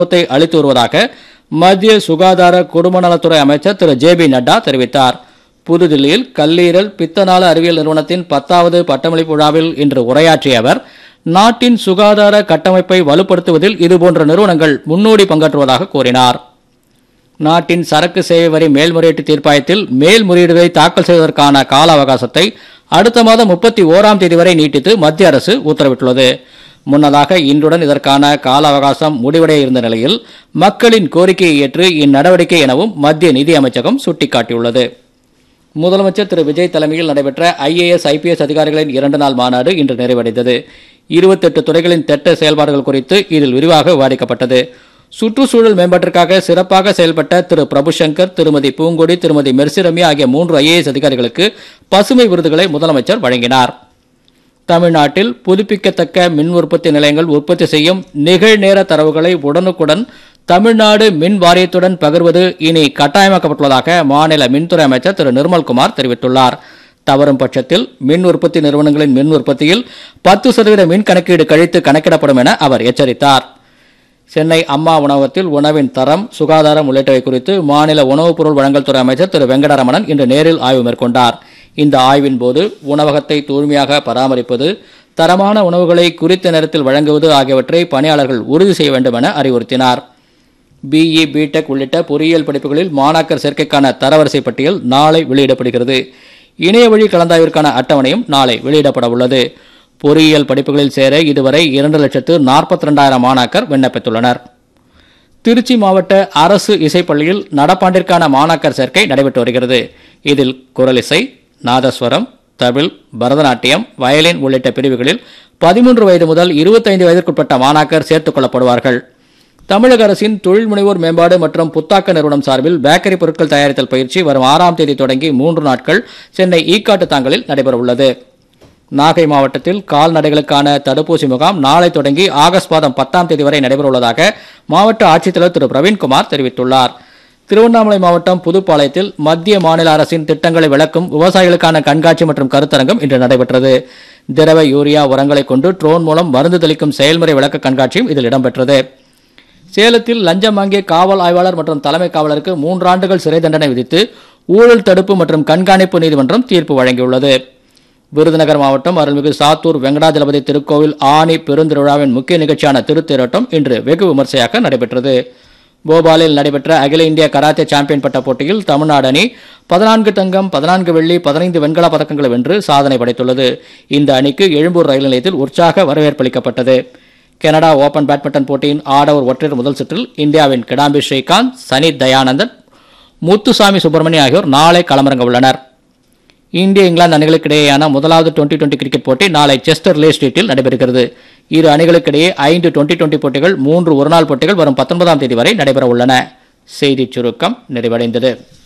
முக்கியத்துவத்தை அளித்து வருவதாக மத்திய சுகாதார குடும்ப நலத்துறை அமைச்சர் திரு ஜே பி நட்டா தெரிவித்தார் புதுதில்லியில் கல்லீரல் பித்தநாள அறிவியல் நிறுவனத்தின் பத்தாவது பட்டமளிப்பு விழாவில் இன்று உரையாற்றிய அவர் நாட்டின் சுகாதார கட்டமைப்பை வலுப்படுத்துவதில் இதுபோன்ற நிறுவனங்கள் முன்னோடி பங்காற்றுவதாக கூறினார் நாட்டின் சரக்கு சேவை வரி மேல்முறையீட்டு தீர்ப்பாயத்தில் மேல்முறையீடுகளை தாக்கல் செய்வதற்கான கால அவகாசத்தை அடுத்த மாதம் முப்பத்தி ஓராம் தேதி வரை நீட்டித்து மத்திய அரசு உத்தரவிட்டுள்ளது முன்னதாக இன்றுடன் இதற்கான கால அவகாசம் முடிவடைய இருந்த நிலையில் மக்களின் கோரிக்கையை ஏற்று இந்நடவடிக்கை எனவும் மத்திய நிதி அமைச்சகம் சுட்டிக்காட்டியுள்ளது முதலமைச்சர் திரு விஜய் தலைமையில் நடைபெற்ற ஐஏஎஸ் ஐபிஎஸ் அதிகாரிகளின் இரண்டு நாள் மாநாடு இன்று நிறைவடைந்தது இருபத்தெட்டு துறைகளின் திட்ட செயல்பாடுகள் குறித்து இதில் விரிவாக விவாதிக்கப்பட்டது சுற்றுச்சூழல் மேம்பாட்டிற்காக சிறப்பாக செயல்பட்ட திரு பிரபுசங்கர் திருமதி பூங்கொடி திருமதி மெர்சி ரம்யா ஆகிய மூன்று ஐஏஎஸ் அதிகாரிகளுக்கு பசுமை விருதுகளை முதலமைச்சர் வழங்கினார் தமிழ்நாட்டில் புதுப்பிக்கத்தக்க மின் உற்பத்தி நிலையங்கள் உற்பத்தி செய்யும் நிகழ்நேர தரவுகளை உடனுக்குடன் தமிழ்நாடு மின் வாரியத்துடன் பகிர்வது இனி கட்டாயமாக்கப்பட்டுள்ளதாக மாநில மின்துறை அமைச்சர் திரு நிர்மல்குமார் தெரிவித்துள்ளார் தவறும் பட்சத்தில் மின் உற்பத்தி நிறுவனங்களின் மின் உற்பத்தியில் பத்து சதவீத மின் கணக்கீடு கழித்து கணக்கிடப்படும் என அவர் எச்சரித்தார் சென்னை அம்மா உணவகத்தில் உணவின் தரம் சுகாதாரம் உள்ளிட்டவை குறித்து மாநில உணவுப் பொருள் வழங்கல் துறை அமைச்சர் திரு வெங்கடரமணன் இன்று நேரில் ஆய்வு மேற்கொண்டார் இந்த ஆய்வின் போது உணவகத்தை தூய்மையாக பராமரிப்பது தரமான உணவுகளை குறித்த நேரத்தில் வழங்குவது ஆகியவற்றை பணியாளர்கள் உறுதி செய்ய வேண்டும் என அறிவுறுத்தினார் பிஇ பிடெக் உள்ளிட்ட பொறியியல் படிப்புகளில் மாணாக்கர் சேர்க்கைக்கான தரவரிசை பட்டியல் நாளை வெளியிடப்படுகிறது இணைய வழி கலந்தாய்விற்கான அட்டவணையும் நாளை வெளியிடப்பட உள்ளது பொறியியல் படிப்புகளில் சேர இதுவரை இரண்டு லட்சத்து நாற்பத்தி ரெண்டாயிரம் மாணாக்கர் விண்ணப்பித்துள்ளனர் திருச்சி மாவட்ட அரசு இசைப்பள்ளியில் நடப்பாண்டிற்கான மாணாக்கர் சேர்க்கை நடைபெற்று வருகிறது இதில் குரலிசை நாதஸ்வரம் தவில் பரதநாட்டியம் வயலின் உள்ளிட்ட பிரிவுகளில் பதிமூன்று வயது முதல் இருபத்தைந்து வயதிற்குட்பட்ட மாணாக்கர் சேர்த்துக் கொள்ளப்படுவார்கள் தமிழக அரசின் தொழில் முனைவோர் மேம்பாடு மற்றும் புத்தாக்க நிறுவனம் சார்பில் பேக்கரி பொருட்கள் தயாரித்தல் பயிற்சி வரும் ஆறாம் தேதி தொடங்கி மூன்று நாட்கள் சென்னை ஈக்காட்டு தாங்கலில் நடைபெறவுள்ளது நாகை மாவட்டத்தில் கால்நடைகளுக்கான தடுப்பூசி முகாம் நாளை தொடங்கி ஆகஸ்ட் மாதம் பத்தாம் தேதி வரை நடைபெறவுள்ளதாக மாவட்ட ஆட்சித்தலைவர் திரு பிரவீன்குமார் தெரிவித்துள்ளார் திருவண்ணாமலை மாவட்டம் புதுப்பாளையத்தில் மத்திய மாநில அரசின் திட்டங்களை விளக்கும் விவசாயிகளுக்கான கண்காட்சி மற்றும் கருத்தரங்கம் இன்று நடைபெற்றது திரவ யூரியா உரங்களை கொண்டு ட்ரோன் மூலம் மருந்து தெளிக்கும் செயல்முறை விளக்க கண்காட்சியும் இதில் இடம்பெற்றது சேலத்தில் லஞ்சம் வாங்கிய காவல் ஆய்வாளர் மற்றும் தலைமை காவலருக்கு மூன்றாண்டுகள் சிறை தண்டனை விதித்து ஊழல் தடுப்பு மற்றும் கண்காணிப்பு நீதிமன்றம் தீர்ப்பு வழங்கியுள்ளது விருதுநகர் மாவட்டம் அருள்மிகு சாத்தூர் வெங்கடாஜலபதி திருக்கோவில் ஆணி பெருந்திருவிழாவின் முக்கிய நிகழ்ச்சியான திருத்தேரோட்டம் இன்று வெகு விமர்சையாக நடைபெற்றது போபாலில் நடைபெற்ற அகில இந்திய கராத்தே சாம்பியன் பட்ட போட்டியில் தமிழ்நாடு அணி பதினான்கு தங்கம் பதினான்கு வெள்ளி பதினைந்து வெண்கல பதக்கங்களை வென்று சாதனை படைத்துள்ளது இந்த அணிக்கு எழும்பூர் ரயில் நிலையத்தில் உற்சாக வரவேற்பளிக்கப்பட்டது கனடா ஓபன் பேட்மிண்டன் போட்டியின் ஆடவர் ஒற்றையர் முதல் சுற்றில் இந்தியாவின் கிடாம்பி ஸ்ரீகாந்த் சனித் தயானந்தன் முத்துசாமி சுப்பிரமணிய ஆகியோர் நாளை களமிறங்க உள்ளனர் இந்திய இங்கிலாந்து அணிகளுக்கு இடையேயான முதலாவது டுவெண்டி டுவெண்டி கிரிக்கெட் போட்டி நாளை செஸ்டர் லே ஸ்ட்ரீட்டில் நடைபெறுகிறது இரு அணிகளுக்கிடையே ஐந்து டுவெண்டி டுவெண்டி போட்டிகள் மூன்று ஒருநாள் போட்டிகள் வரும் பத்தொன்பதாம் தேதி வரை நடைபெற உள்ளன செய்திச் சுருக்கம் நிறைவடைந்தது